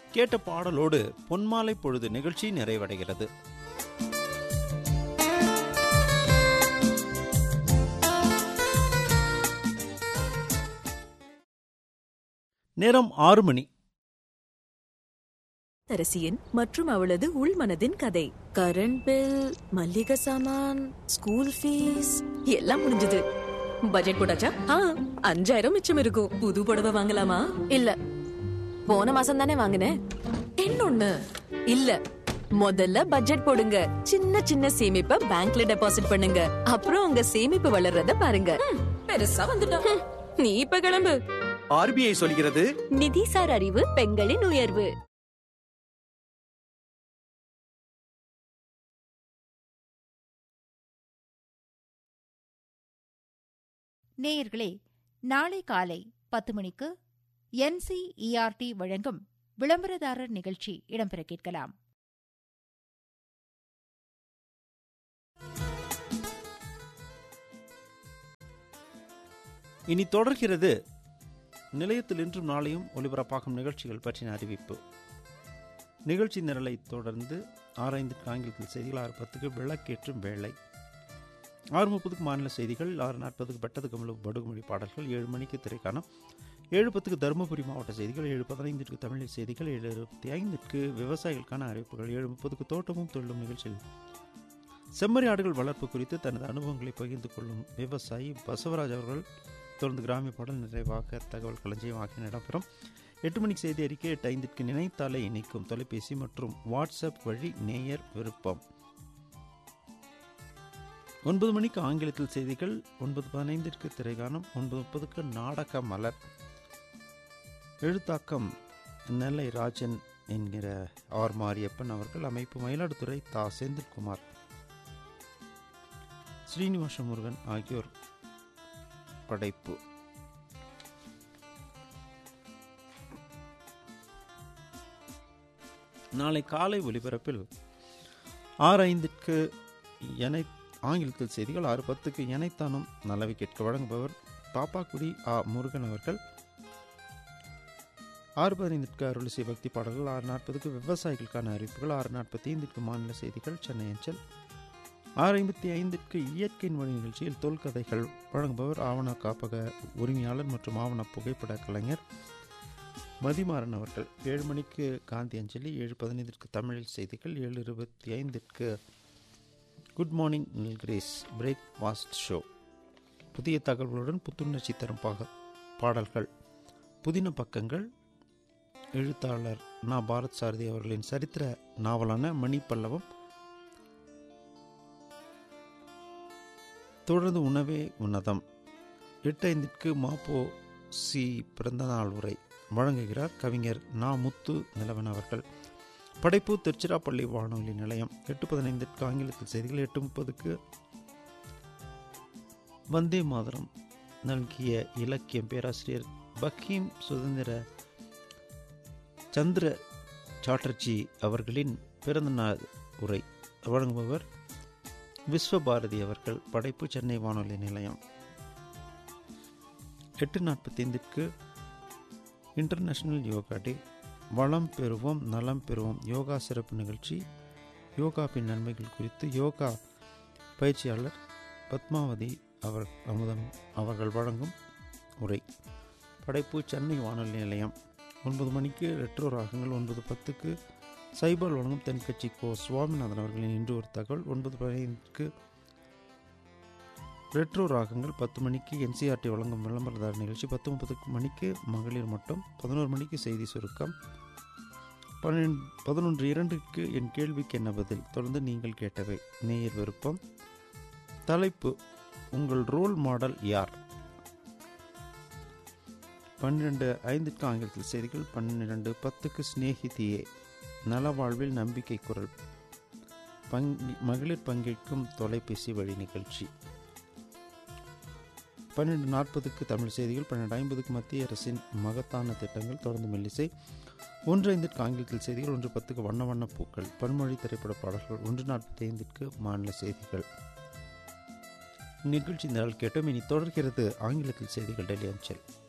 கேட்ட பாடலோடு பொன்மாலை பொழுது நிகழ்ச்சி நிறைவடைகிறது நேரம் ஆறு மணி அரசியன் மற்றும் அவளது உள்மனதின் கதை கரண்ட் பில் மல்லிகை சாமான் ஸ்கூல் ஃபீஸ் எல்லாம் முடிஞ்சது பட்ஜெட் போட்டாச்சா ஆ அஞ்சாயிரம் மிச்சம் இருக்கும் புது புடவை வாங்கலாமா இல்ல போன மாசம் தானே வாங்கினேன் இன்னொன்னு இல்ல முதல்ல பட்ஜெட் போடுங்க சின்ன சின்ன சேமிப்பை பேங்க்ல டெபாசிட் பண்ணுங்க அப்புறம் உங்க சேமிப்பு வளர்றத பாருங்க பெருசா வந்துட்டோம் நீ இப்ப கிளம்பு ஆர்பிஐ சொல்கிறது நிதிசார் அறிவு பெண்களின் உயர்வு நேயர்களே நாளை காலை பத்து மணிக்கு என்சிஇஆர்டி வழங்கும் விளம்பரதாரர் நிகழ்ச்சி இடம்பெற கேட்கலாம் இனி தொடர்கிறது நிலையத்தில் இன்றும் நாளையும் ஒலிபரப்பாகும் நிகழ்ச்சிகள் பற்றின அறிவிப்பு நிகழ்ச்சி நிரலை தொடர்ந்து ஆராய்ந்துக்கு ஆங்கிலத்தில் செய்திகள் ஆறு பத்துக்கு விளக்கேற்றும் வேளை ஆறு முப்பதுக்கு மாநில செய்திகள் ஆறு நாற்பதுக்கு பட்டது கமலு படுகுமொழி பாடல்கள் ஏழு மணிக்கு திரைக்காணம் ஏழு பத்துக்கு தருமபுரி மாவட்ட செய்திகள் ஏழு பதினைந்திற்கு தமிழ் செய்திகள் ஏழு இருபத்தி ஐந்திற்கு விவசாயிகளுக்கான அறிவிப்புகள் ஏழு முப்பதுக்கு தோட்டமும் தொழிலும் நிகழ்ச்சிகள் செம்மறி ஆடுகள் வளர்ப்பு குறித்து தனது அனுபவங்களை பகிர்ந்து கொள்ளும் விவசாயி பசவராஜ் அவர்கள் தொடர்ந்து கிராமிய பாடல் நிறைவாக தகவல் களஞ்சியம் ஆகிய இடம்பெறும் எட்டு மணிக்கு செய்தி அறிக்கை எட்டு ஐந்திற்கு நினைத்தாலே இணைக்கும் தொலைபேசி மற்றும் வாட்ஸ்அப் வழி நேயர் விருப்பம் ஒன்பது மணிக்கு ஆங்கிலத்தில் செய்திகள் ஒன்பது பதினைந்திற்கு திரைகானம் ஒன்பது முப்பதுக்கு நாடக மலர் எழுத்தாக்கம் நெல்லை ராஜன் என்கிற ஆர் மாரியப்பன் அவர்கள் அமைப்பு மயிலாடுதுறை தா செந்தில்குமார் ஸ்ரீனிவாச முருகன் ஆகியோர் படைப்பு நாளை காலை ஒலிபரப்பில் ஆறு ஐந்திற்கு எனை ஆங்கிலத்தில் செய்திகள் ஆறு பத்துக்கு எனைத்தானும் நலவை கேட்க வழங்குபவர் பாப்பாக்குடி ஆ முருகன் அவர்கள் ஆறு பதினைந்திற்கு அருளிசை பக்தி பாடல்கள் ஆறு நாற்பதுக்கு விவசாயிகளுக்கான அறிவிப்புகள் ஆறு நாற்பத்தி ஐந்திற்கு மாநில செய்திகள் சென்னை அஞ்சல் ஆறு ஐம்பத்தி ஐந்திற்கு இயற்கையின் வழி நிகழ்ச்சியில் தொல்கதைகள் வழங்குபவர் ஆவண காப்பக உரிமையாளர் மற்றும் ஆவண புகைப்பட கலைஞர் மதிமாறன் அவர்கள் ஏழு மணிக்கு காந்தி அஞ்சலி ஏழு பதினைந்திற்கு தமிழில் செய்திகள் ஏழு இருபத்தி ஐந்திற்கு good morning Nilgiris breakfast show புதிய தகவல்களுடன் புத்துணர்ச்சி தரும் பாக பாடல்கள் புதின பக்கங்கள் எழுத்தாளர் நா பாரத் சாரதி அவர்களின் சரித்திர நாவலான மணி பல்லவம் தொடர்ந்து உணவே உன்னதம் எட்டு ஐந்திற்கு மாப்போ சி பிறந்தநாள் உரை வழங்குகிறார் கவிஞர் நா முத்து நிலவன் அவர்கள் படைப்பு திருச்சிராப்பள்ளி வானொலி நிலையம் எட்டு பதினைந்திற்கு ஆங்கிலத்தில் செய்திகள் எட்டு முப்பதுக்கு வந்தே மாதரம் நல்கிய இலக்கியம் பேராசிரியர் பக்கீம் சுதந்திர சந்திர சாட்டர்ஜி அவர்களின் பிறந்தநாள் உரை வழங்குபவர் விஸ்வபாரதி அவர்கள் படைப்பு சென்னை வானொலி நிலையம் எட்டு நாற்பத்தி ஐந்திற்கு இன்டர்நேஷனல் யோகா டே வளம் பெறுவோம் நலம் பெறுவோம் யோகா சிறப்பு நிகழ்ச்சி யோகாவின் நன்மைகள் குறித்து யோகா பயிற்சியாளர் பத்மாவதி அவர் அமுதம் அவர்கள் வழங்கும் உரை படைப்பு சென்னை வானொலி நிலையம் ஒன்பது மணிக்கு ரெட்ரோ ராகங்கள் ஒன்பது பத்துக்கு சைபால் வழங்கும் தென்கட்சி கோ சுவாமிநாதன் அவர்களின் இன்று ஒரு தகவல் ஒன்பது பதினைந்துக்கு ரெட்ரோ ராகங்கள் பத்து மணிக்கு என்சிஆர்டி வழங்கும் விளம்பரதார நிகழ்ச்சி பத்து முப்பதுக்கு மணிக்கு மகளிர் மட்டும் பதினோரு மணிக்கு செய்தி சுருக்கம் பன்னெண்டு பதினொன்று இரண்டுக்கு என் கேள்விக்கு என்ன பதில் தொடர்ந்து நீங்கள் கேட்டவை நேயர் விருப்பம் தலைப்பு உங்கள் ரோல் மாடல் யார் பன்னிரண்டு ஐந்துக்கு ஆங்கிலத்தில் செய்திகள் பன்னிரண்டு பத்துக்கு சிநேகிதியே நலவாழ்வில் நம்பிக்கை குரல் பங்கி மகளிர் பங்கேற்கும் தொலைபேசி வழி நிகழ்ச்சி பன்னெண்டு நாற்பதுக்கு தமிழ் செய்திகள் பன்னெண்டு ஐம்பதுக்கு மத்திய அரசின் மகத்தான திட்டங்கள் தொடர்ந்து மெல்லிசை ஒன்று ஐந்திற்கு ஆங்கிலத்தில் செய்திகள் ஒன்று பத்துக்கு வண்ண வண்ண பூக்கள் பன்மொழி திரைப்பட பாடல்கள் ஒன்று நாற்பத்தி ஐந்திற்கு மாநில செய்திகள் நிகழ்ச்சி நாள் கேட்டோம் இனி தொடர்கிறது ஆங்கிலத்தில் செய்திகள் டெல்லி அஞ்சல்